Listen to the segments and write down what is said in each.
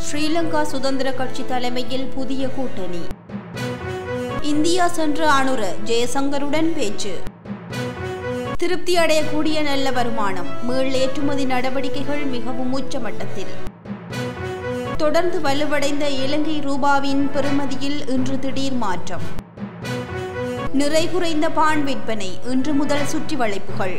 ஸ்ரீலங்கா சுதந்திர கட்சி தலைமையில் புதிய கூட்டணி இந்தியா சென்ற அனுர ஜெயசங்கருடன் பேச்சு திருப்தி அடையக்கூடிய நல்ல வருமானம் மீள் ஏற்றுமதி நடவடிக்கைகள் மிகவும் உச்சமட்டத்தில் தொடர்ந்து வலுவடைந்த இலங்கை ரூபாவின் பெறுமதியில் இன்று திடீர் மாற்றம் நிறை குறைந்த பான் விற்பனை இன்று முதல் சுற்றி வளைப்புகள்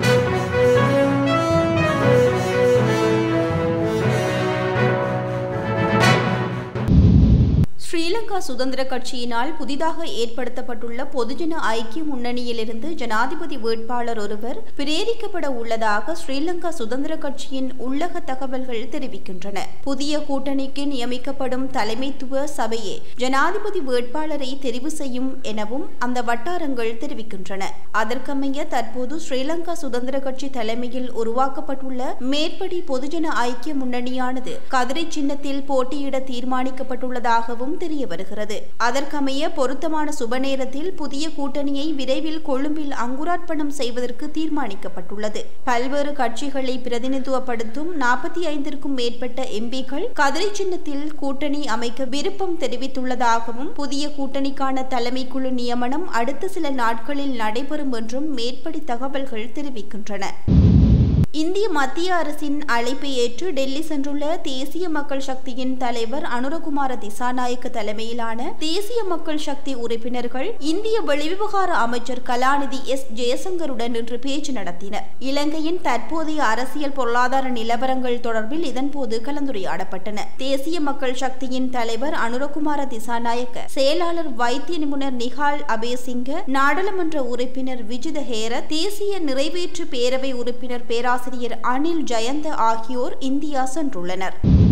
ஸ்ரீலங்கா சுதந்திர கட்சியினால் புதிதாக ஏற்படுத்தப்பட்டுள்ள பொதுஜன ஐக்கிய முன்னணியிலிருந்து ஜனாதிபதி வேட்பாளர் ஒருவர் பிரேரிக்கப்பட உள்ளதாக ஸ்ரீலங்கா சுதந்திர கட்சியின் உள்ளக தகவல்கள் தெரிவிக்கின்றன புதிய கூட்டணிக்கு நியமிக்கப்படும் தலைமைத்துவ சபையே ஜனாதிபதி வேட்பாளரை தெரிவு செய்யும் எனவும் அந்த வட்டாரங்கள் தெரிவிக்கின்றன அதற்கமைய தற்போது ஸ்ரீலங்கா சுதந்திர கட்சி தலைமையில் உருவாக்கப்பட்டுள்ள மேற்படி பொதுஜன ஐக்கிய முன்னணியானது கதிரை சின்னத்தில் போட்டியிட தீர்மானிக்கப்பட்டுள்ளதாகவும் தெரிய வருகிறது அதற்கமைய பொருத்தமான சுப நேரத்தில் புதிய கூட்டணியை விரைவில் கொழும்பில் அங்குரார்ப்பணம் செய்வதற்கு தீர்மானிக்கப்பட்டுள்ளது பல்வேறு கட்சிகளை பிரதிநிதித்துவப்படுத்தும் நாற்பத்தி ஐந்திற்கும் மேற்பட்ட எம்பிக்கள் கதிரை சின்னத்தில் கூட்டணி அமைக்க விருப்பம் தெரிவித்துள்ளதாகவும் புதிய கூட்டணிக்கான தலைமைக்குழு நியமனம் அடுத்த சில நாட்களில் நடைபெறும் என்றும் மேற்படி தகவல்கள் தெரிவிக்கின்றன இந்திய மத்திய அரசின் அழைப்பை ஏற்று டெல்லி சென்றுள்ள தேசிய மக்கள் சக்தியின் தலைவர் அனுரகுமார திசாநாயக்க தலைமையிலான தேசிய மக்கள் சக்தி உறுப்பினர்கள் இந்திய வெளிவிவகார அமைச்சர் கலாநிதி எஸ் ஜெயசங்கருடன் இன்று பேச்சு நடத்தினர் இலங்கையின் தற்போதைய அரசியல் பொருளாதார நிலவரங்கள் தொடர்பில் இதன்போது கலந்துரையாடப்பட்டன தேசிய மக்கள் சக்தியின் தலைவர் அனுரகுமார திசாநாயக்க செயலாளர் வைத்திய நிபுணர் நிகால் அபேசிங்க நாடாளுமன்ற உறுப்பினர் விஜித ஹேர தேசிய நிறைவேற்று பேரவை உறுப்பினர் பேரா பேராசிரியர் அனில் ஜெயந்த ஆகியோர் இந்தியா சென்றுள்ளனர்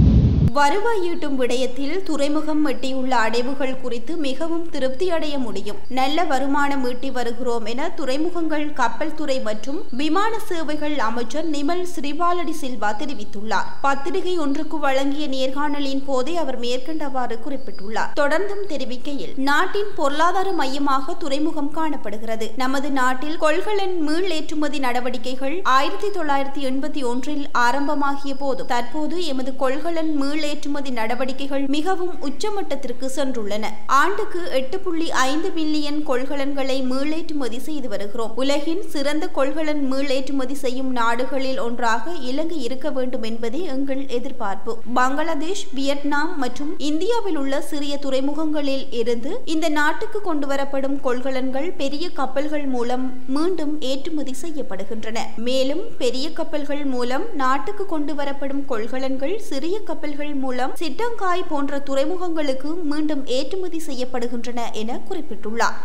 வருவாய் ஈட்டும் விடயத்தில் துறைமுகம் எட்டியுள்ள அடைவுகள் குறித்து மிகவும் திருப்தி அடைய முடியும் நல்ல வருமானம் ஈட்டி வருகிறோம் என துறைமுகங்கள் கப்பல் துறை மற்றும் விமான சேவைகள் அமைச்சர் நிமல் ஸ்ரீபாலடி சில்வா தெரிவித்துள்ளார் பத்திரிகை ஒன்றுக்கு வழங்கிய நேர்காணலின் போதே அவர் மேற்கண்டவாறு குறிப்பிட்டுள்ளார் தொடர்ந்தும் தெரிவிக்கையில் நாட்டின் பொருளாதார மையமாக துறைமுகம் காணப்படுகிறது நமது நாட்டில் கொள்கலன் மீள் ஏற்றுமதி நடவடிக்கைகள் ஆயிரத்தி தொள்ளாயிரத்தி எண்பத்தி ஒன்றில் ஆரம்பமாகிய போதும் தற்போது எமது கொள்கலன் மீள் ஏற்றுமதி நடவடிக்கைகள் மிகவும் உச்சமட்டத்திற்கு சென்றுள்ளன ஆண்டுக்கு எட்டு புள்ளி ஐந்து மில்லியன் கொள்கலன்களை மீளேற்றுமதி செய்து வருகிறோம் உலகின் சிறந்த கொள்கலன் மீளேற்றுமதி செய்யும் நாடுகளில் ஒன்றாக இலங்கை இருக்க வேண்டும் என்பதே எங்கள் எதிர்பார்ப்பு பங்களாதேஷ் வியட்நாம் மற்றும் இந்தியாவில் உள்ள சிறிய துறைமுகங்களில் இருந்து இந்த நாட்டுக்கு கொண்டு வரப்படும் கொள்கலன்கள் பெரிய கப்பல்கள் மூலம் மீண்டும் ஏற்றுமதி செய்யப்படுகின்றன மேலும் பெரிய கப்பல்கள் மூலம் நாட்டுக்கு கொண்டு வரப்படும் கொள்கலன்கள் சிறிய கப்பல்கள் மூலம் சிட்டங்காய் போன்ற துறைமுகங்களுக்கு மீண்டும் ஏற்றுமதி செய்யப்படுகின்றன என குறிப்பிட்டுள்ளார்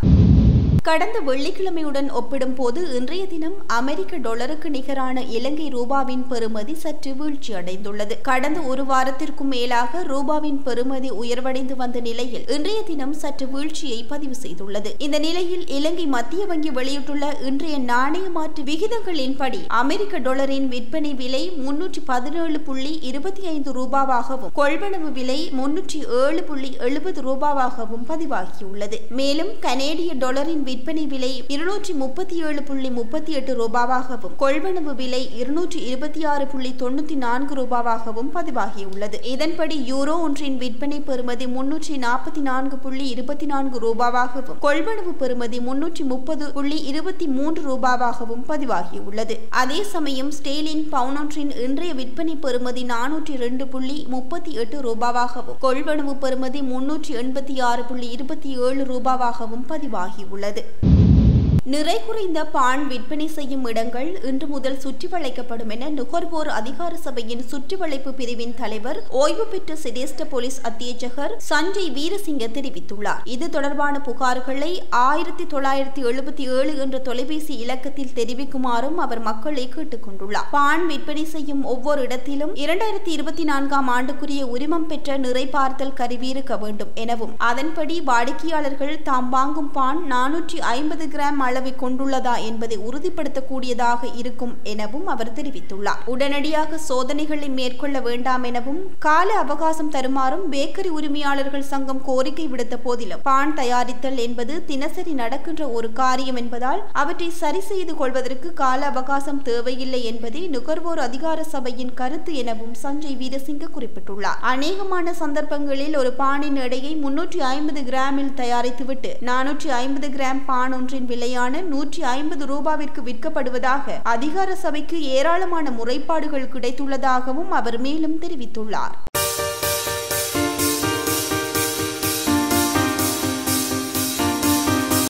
கடந்த வெள்ளிக்கிழமையுடன் ஒப்பிடும்போது இன்றைய தினம் அமெரிக்க டாலருக்கு நிகரான இலங்கை ரூபாவின் பெறுமதி சற்று வீழ்ச்சி அடைந்துள்ளது கடந்த ஒரு வாரத்திற்கும் மேலாக ரூபாவின் பெறுமதி உயர்வடைந்து வந்த நிலையில் இன்றைய தினம் சற்று வீழ்ச்சியை பதிவு செய்துள்ளது இந்த நிலையில் இலங்கை மத்திய வங்கி வெளியிட்டுள்ள இன்றைய நாணய மாற்று விகிதங்களின்படி அமெரிக்க டாலரின் விற்பனை விலை முன்னூற்றி பதினேழு புள்ளி இருபத்தி ஐந்து ரூபாவாகவும் கொள்வனவு விலை முன்னூற்றி ஏழு புள்ளி எழுபது ரூபாவாகவும் பதிவாகியுள்ளது மேலும் கனேடிய டாலரின் விற்பனை விலை இருநூற்றி முப்பத்தி ஏழு புள்ளி முப்பத்தி எட்டு ரூபாவாகவும் கொள்வனவு விலை இருநூற்றி இருபத்தி ஆறு புள்ளி தொண்ணூத்தி நான்கு ரூபாவாகவும் பதிவாகியுள்ளது இதன்படி யூரோ ஒன்றின் விற்பனை பெறுமதி முன்னூற்றி நாற்பத்தி நான்கு புள்ளி இருபத்தி நான்கு ரூபாவாகவும் கொள்வனவு பெறுமதி முன்னூற்றி முப்பது புள்ளி இருபத்தி மூன்று ரூபாவாகவும் பதிவாகியுள்ளது அதே சமயம் ஸ்டேலின் பவுனொன்றின் இன்றைய விற்பனை பெறுமதி நானூற்றி இரண்டு புள்ளி முப்பத்தி எட்டு ரூபாவாகவும் கொள்வனவு பெறுமதி முன்னூற்றி எண்பத்தி ஆறு புள்ளி இருபத்தி ஏழு ரூபாவாகவும் பதிவாகியுள்ளது நிறை குறைந்த பான் விற்பனை செய்யும் இடங்கள் இன்று முதல் சுற்றி வளைக்கப்படும் என நுகர்வோர் அதிகார சபையின் சுற்றி வளைப்பு பிரிவின் தலைவர் ஓய்வு பெற்ற சிரேஷ்ட போலீஸ் அத்தியட்சகர் சஞ்சய் வீரசிங்க தெரிவித்துள்ளார் இது தொடர்பான புகார்களை ஆயிரத்தி தொள்ளாயிரத்தி எழுபத்தி ஏழு என்ற தொலைபேசி இலக்கத்தில் தெரிவிக்குமாறும் அவர் மக்களை கேட்டுக் கொண்டுள்ளார் பான் விற்பனை செய்யும் ஒவ்வொரு இடத்திலும் இரண்டாயிரத்தி இருபத்தி நான்காம் ஆண்டுக்குரிய உரிமம் பெற்ற நிறை பார்த்தல் கருவி இருக்க வேண்டும் எனவும் அதன்படி வாடிக்கையாளர்கள் தாம் வாங்கும் பான் நானூற்றி ஐம்பது கிராம் அளவு அளவை கொண்டுள்ளதா என்பதை உறுதிப்படுத்தக்கூடியதாக இருக்கும் எனவும் அவர் தெரிவித்துள்ளார் உடனடியாக சோதனைகளை மேற்கொள்ள வேண்டாம் எனவும் கால அவகாசம் தருமாறும் பேக்கரி உரிமையாளர்கள் சங்கம் கோரிக்கை விடுத்த போதிலும் பான் தயாரித்தல் என்பது தினசரி நடக்கின்ற ஒரு காரியம் என்பதால் அவற்றை சரி செய்து கொள்வதற்கு கால அவகாசம் தேவையில்லை என்பதே நுகர்வோர் அதிகார சபையின் கருத்து எனவும் சஞ்சய் வீரசிங்க குறிப்பிட்டுள்ளார் அநேகமான சந்தர்ப்பங்களில் ஒரு பானின் எடையை முன்னூற்றி ஐம்பது கிராமில் தயாரித்துவிட்டு நானூற்றி ஐம்பது கிராம் பான் ஒன்றின் விலையான நூற்றி ஐம்பது ரூபாவிற்கு விற்கப்படுவதாக அதிகார சபைக்கு ஏராளமான முறைப்பாடுகள் கிடைத்துள்ளதாகவும் அவர் மேலும் தெரிவித்துள்ளார்